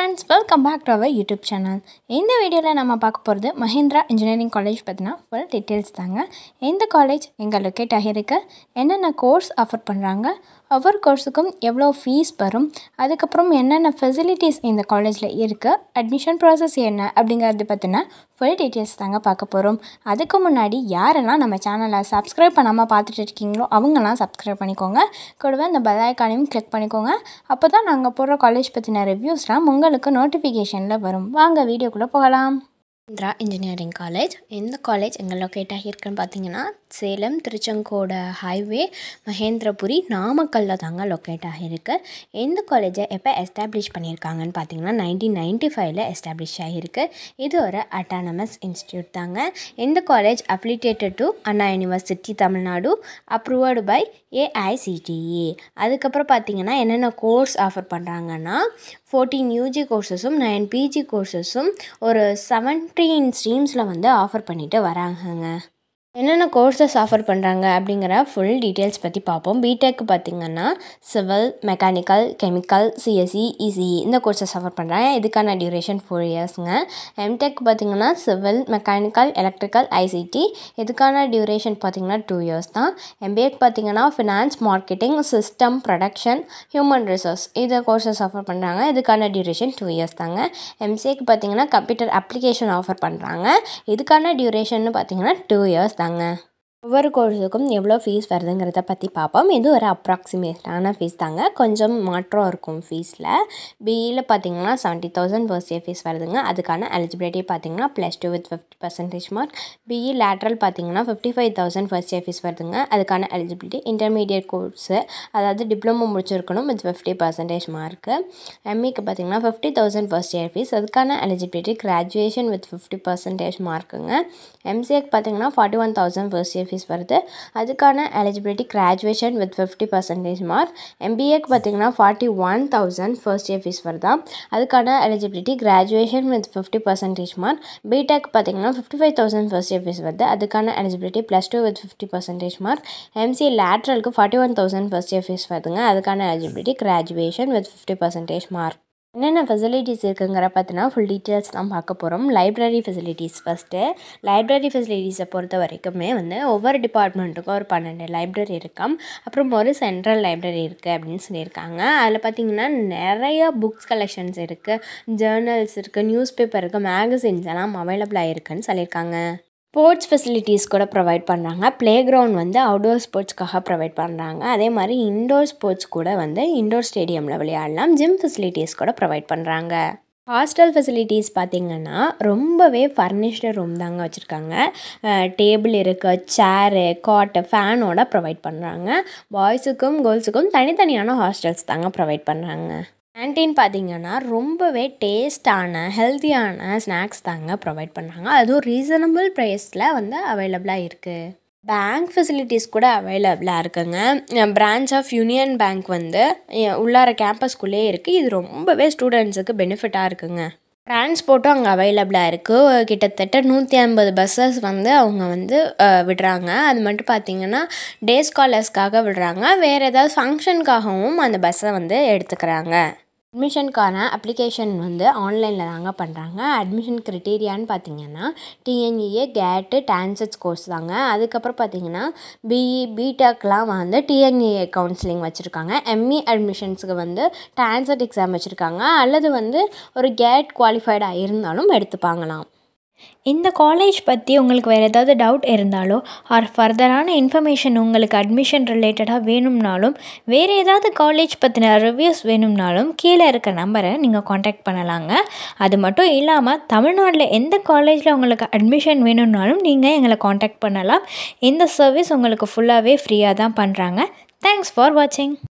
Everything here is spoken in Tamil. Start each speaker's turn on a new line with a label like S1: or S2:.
S1: friends welcome back to our YouTube channel இந்த வீடியோவில் நம்ம பார்க்க போகிறது மஹிந்திரா இன்ஜினியரிங் காலேஜ் பற்றினா ஃபுல் டீட்டெயில்ஸ் தாங்க இந்த காலேஜ் எங்கே லொக்கேட் ஆகியிருக்கு என்னென்ன கோர்ஸ் ஆஃபர் பண்ணுறாங்க ஒவ்வொரு கோர்ஸுக்கும் எவ்வளோ ஃபீஸ் வரும் அதுக்கப்புறம் என்னென்ன ஃபெசிலிட்டிஸ் இந்த காலேஜில் இருக்குது அட்மிஷன் ப்ராசஸ் என்ன அப்படிங்கிறது பற்றின ஃபுல் டீட்டெயில்ஸ் தாங்க பார்க்க போகிறோம் அதுக்கு முன்னாடி யாரெல்லாம் நம்ம சேனலை சப்ஸ்கிரைப் பண்ணாமல் பார்த்துட்டு இருக்கீங்களோ அவங்கெல்லாம் சப்ஸ்கிரைப் பண்ணிக்கோங்க கூடவே அந்த பெல் ஐக்கானையும் கிளிக் பண்ணிக்கோங்க அப்போ தான் நாங்கள் போடுற காலேஜ் பற்றின ரிவ்யூஸ்லாம் உங்களுக்கு நோட்டிஃபிகேஷனில் வரும் வாங்க வீடியோக்குள்ளே போகலாம் இந்திரா இன்ஜினியரிங் காலேஜ் எந்த காலேஜ் எங்கே லொக்கேட் ஆகியிருக்குன்னு பார்த்தீங்கன்னா சேலம் திருச்செங்கோடு ஹைவே மகேந்திரபுரி நாமக்கல்லில் தாங்க லொக்கேட் ஆகியிருக்கு எந்த காலேஜை எப்போ எஸ்டாப்ளிஷ் பண்ணியிருக்காங்கன்னு பார்த்தீங்கன்னா நைன்டீன் நைன்டி ஃபைவ்ல எஸ்டாப்ளிஷ் ஆகியிருக்கு இது ஒரு அட்டானமஸ் இன்ஸ்டியூட் தாங்க எந்த college affiliated to Anna university Tamil Nadu approved by AICTE அதுக்கப்புறம் பார்த்தீங்கன்னா என்னென்ன கோர்ஸ் ஆஃபர் பண்ணுறாங்கன்னா ஃபோர்டீன் யூஜி கோர்சஸும் நைன் பிஜி கோர்சஸும் ஒரு செவன்டீன் ஸ்ட்ரீம்ஸில் வந்து ஆஃபர் பண்ணிட்டு வராங்கங்க என்னென்ன கோர்சஸ் ஆஃபர் பண்ணுறாங்க அப்படிங்கிற ஃபுல் டீட்டெயில்ஸ் பற்றி பார்ப்போம் பிடெக் பார்த்திங்கன்னா civil mechanical chemical CSE ECE இந்த கோர்சஸ் ஆஃபர் பண்ணுறாங்க இதுக்கான டியூரேஷன் ஃபோர் இயர்ஸுங்க எம்டெக் பார்த்திங்கன்னா சிவில் மெக்கானிக்கல் எலக்ட்ரிக்கல் ஐசிடி இதுக்கான டியூரேஷன் பார்த்திங்கன்னா டூ இயர்ஸ் தான் எம்பிஏக்கு பார்த்திங்கன்னா finance marketing system production human resource இதை கோர்சஸ் ஆஃபர் பண்ணுறாங்க இதுக்கான டியூரேஷன் டூ இயர்ஸ் தாங்க எம்சிஏக்கு பார்த்திங்கன்னா கம்ப்யூட்டர் அப்ளிகேஷன் ஆஃபர் பண்ணுறாங்க இதுக்கான டியூரேஷன் பார்த்திங்கன்னா டூ இயர்ஸ் தாங்க ஒவ்வொரு கோர்ஸுக்கும் எவ்வளோ ஃபீஸ் வருதுங்கிறத பற்றி பார்ப்போம் இது ஒரு அப்ராக்சிமேட்டான ஃபீஸ் தாங்க கொஞ்சம் மாற்றம் இருக்கும் ஃபீஸில் பிஇயில் பார்த்தீங்கன்னா seventy thousand first year fee வருதுங்க அதுக்கான எலிஜிபிலிட்டி பார்த்தீங்கன்னா plus two with fifty percentage mark B E lateral பார்த்தீங்கன்னா fifty five thousand first year fee வருதுங்க அதுக்கான எலிஜிபிலிட்டி இன்டர்மீடியட் கோர்ஸு அதாவது டிப்ளமோ முடிச்சிருக்கணும் வித் ஃபிஃப்டி பர்சன்டேஜ் மார்க்கு எம்இக்கு பார்த்தீங்கன்னா fifty thousand first year fee அதுக்கான eligibility graduation with fifty percentage மார்க்குங்க எம்சிஏக்கு பார்த்தீங்கன்னா forty one thousand first year fee வருது அதுக்கான eligibility graduation with fifty percentage mark எம்பிஏக்கு பார்த்தீங்கன்னா forty one thousand first year fee வருதா அதுக்கான eligibility graduation with fifty percentage mark B Tech பார்த்தீங்கன்னா fifty five thousand first year fee வருது அதுக்கான eligibility plus two with fifty percentage mark MCA லேட்ரலுக்கு forty one thousand first year fee வருதுங்க அதுக்கான eligibility graduation with fifty percentage mark என்னென்ன ஃபெசிலிட்டிஸ் இருக்குங்கிற பார்த்தினா ஃபுல் டீட்டெயில்ஸ் தான் பார்க்க போகிறோம் லைப்ரரி ஃபெசிலிட்டிஸ் ஃபஸ்ட்டு லைப்ரரி ஃபெசிலிட்டிஸை பொறுத்த வரைக்குமே வந்து ஒவ்வொரு டிபார்ட்மெண்ட்டுக்கும் ஒரு பன்னெண்டு லைப்ரரி இருக்காம் அப்புறம் ஒரு சென்ட்ரல் லைப்ரரி இருக்குது அப்படின்னு சொல்லியிருக்காங்க அதில் பார்த்திங்கன்னா நிறைய புக்ஸ் கலெக்ஷன்ஸ் இருக்குது ஜேர்னல்ஸ் இருக்குது நியூஸ் பேப்பர் இருக்குது மேகசின்ஸ் எல்லாம் அவைலபிளாக இருக்குன்னு சொல்லியிருக்காங்க ஸ்போர்ட்ஸ் ஃபெசிலிட்டிஸ் கூட ப்ரொவைட் பண்ணுறாங்க ப்ளே கிரவுண்ட் வந்து அவுடோர் ஸ்போர்ட்ஸ்க்காக ப்ரொவைட் பண்ணுறாங்க அதே மாதிரி இன்டோர் ஸ்போர்ட்ஸ் கூட வந்து இன்டோர் ஸ்டேடியமில் விளையாடலாம் ஜிம் ஃபெசிலிட்டிஸ் கூட ப்ரொவைட் பண்ணுறாங்க ஹாஸ்டல் ஃபெசிலிட்டிஸ் பார்த்திங்கன்னா ரொம்பவே ஃபர்னிஷ்டு ரூம் தாங்க வச்சுருக்காங்க டேபிள் இருக்குது சேரு காட்டு ஃபேனோட ப்ரொவைட் பண்ணுறாங்க பாய்ஸுக்கும் கேர்ள்ஸுக்கும் தனித்தனியான ஹாஸ்டல்ஸ் தாங்க ப்ரொவைட் பண்ணுறாங்க கேன்டீன் பார்த்திங்கன்னா ரொம்பவே டேஸ்டான ஹெல்த்தியான ஸ்நாக்ஸ் தாங்க ப்ரொவைட் பண்ணுறாங்க அதுவும் ரீசனபிள் ப்ரைஸில் வந்து அவைலபிளாக இருக்குது பேங்க் ஃபெசிலிட்டிஸ் கூட அவைலபிளாக இருக்குங்க பிரான்ச் ஆஃப் யூனியன் பேங்க் வந்து உள்ளார கேம்பஸ்குள்ளேயே இருக்குது இது ரொம்பவே ஸ்டூடெண்ட்ஸுக்கு பெனிஃபிட்டாக இருக்குங்க ட்ரான்ஸ்போர்ட்டும் அங்கே அவைலபிளாக இருக்குது கிட்டத்தட்ட நூற்றி ஐம்பது பஸ்ஸஸ் வந்து அவங்க வந்து விடுறாங்க அது மட்டும் பார்த்திங்கன்னா டே ஸ்காலர்ஸ்க்காக விடுறாங்க வேறு ஏதாவது ஃபங்க்ஷனுக்காகவும் அந்த பஸ்ஸை வந்து எடுத்துக்கிறாங்க அட்மிஷனுக்கான அப்ளிகேஷன் வந்து ஆன்லைனில் தாங்க பண்ணுறாங்க அட்மிஷன் க்ரிட்டீரியான்னு பார்த்தீங்கன்னா டிஎன்இஏ கேட்டு டான்செட்ஸ் கோர்ஸ் தாங்க அதுக்கப்புறம் பார்த்தீங்கன்னா பிஇ பிடெக்லாம் வந்து டிஎன்இஏ கவுன்சிலிங் வச்சுருக்காங்க எம்இ அட்மிஷன்ஸுக்கு வந்து டான்செட் எக்ஸாம் வச்சுருக்காங்க அல்லது வந்து ஒரு கேட் குவாலிஃபைடாக இருந்தாலும் எடுத்துப்பாங்களாம்
S2: இந்த காலேஜ் பற்றி உங்களுக்கு வேறு ஏதாவது டவுட் இருந்தாலோ ஆர் ஃபர்தரான இன்ஃபர்மேஷன் உங்களுக்கு அட்மிஷன் ரிலேட்டடாக வேணும்னாலும் வேறு ஏதாவது காலேஜ் பற்றின ரிவ்யூஸ் வேணும்னாலும் கீழே இருக்க நம்பரை நீங்கள் காண்டாக்ட் பண்ணலாங்க அது மட்டும் இல்லாமல் தமிழ்நாட்டில் எந்த காலேஜில் உங்களுக்கு அட்மிஷன் வேணும்னாலும் நீங்கள் எங்களை காண்டாக்ட் பண்ணலாம் இந்த சர்வீஸ் உங்களுக்கு ஃபுல்லாகவே ஃப்ரீயாக தான் பண்ணுறாங்க தேங்க்ஸ் ஃபார் வாட்சிங்